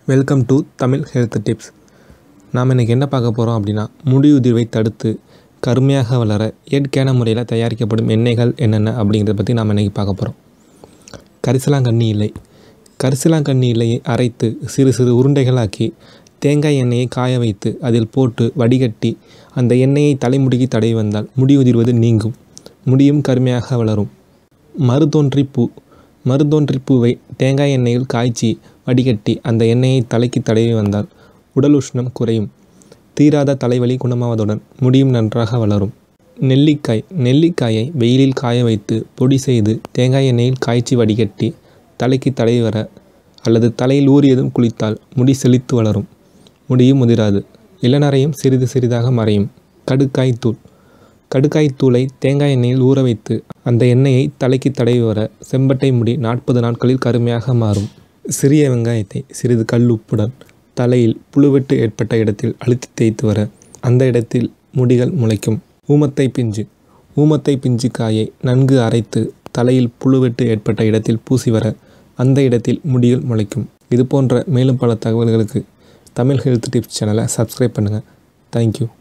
welcome to Tamil health tips நாம் இன்றைக்கி என்ன பார்க்க போகிறோம் அப்படின்னா முடி உதிர்வை தடுத்து கருமையாக வளர இயற்கையான முறையில் தயாரிக்கப்படும் எண்ணெய்கள் என்னென்ன அப்படிங்கிறத பற்றி நாம் இன்றைக்கி பார்க்க போகிறோம் கரிசலாங்கண்ணி இலை கரிசலாங்கண்ணி இலையை அரைத்து சிறு சிறு உருண்டைகளாக்கி தேங்காய் எண்ணெயை காய வைத்து அதில் போட்டு வடிகட்டி அந்த எண்ணெயை தலைமுடிக்கு தடவி வந்தால் முடி உதிர்வது நீங்கும் முடியும் கருமையாக வளரும் மருதோன்றி பூ மருதோன்றி பூவை தேங்காய் எண்ணெயில் காய்ச்சி வடிகட்டி அந்த எண்ணெயை தலைக்கு தடவி வந்தால் உடல் உஷ்ணம் குறையும் தீராத தலைவலி குணமாவதுடன் முடியும் நன்றாக வளரும் நெல்லிக்காய் நெல்லிக்காயை வெயிலில் காய வைத்து பொடி செய்து தேங்காய் எண்ணெயில் காய்ச்சி வடிகட்டி தலைக்கு தடவி வர அல்லது தலையில் ஊறியதும் குளித்தால் முடி செழித்து வளரும் முடியும் முதிராது இளநரையும் சிறிது சிறிதாக மறையும் கடுக்காய் தூள் கடுக்காய் தூளை தேங்காய் எண்ணெயில் ஊற வைத்து அந்த எண்ணெயை தலைக்கு தடவி வர செம்பட்டை முடி நாற்பது நாட்களில் கருமையாக மாறும் சிறிய வெங்காயத்தை சிறிது கல் உப்புடன் தலையில் புழுவெட்டு ஏற்பட்ட இடத்தில் அழுத்தி தேய்த்து வர அந்த இடத்தில் முடிகள் முளைக்கும் ஊமத்தை பிஞ்சு ஊமத்தை பிஞ்சு காயை நன்கு அரைத்து தலையில் புழுவெட்டு ஏற்பட்ட இடத்தில் பூசி வர அந்த இடத்தில் முடிகள் முளைக்கும் இது போன்ற மேலும் பல தகவல்களுக்கு தமிழ் ஹெல்த் டிப்ஸ் சேனலை சப்ஸ்கிரைப் பண்ணுங்கள் தேங்க்யூ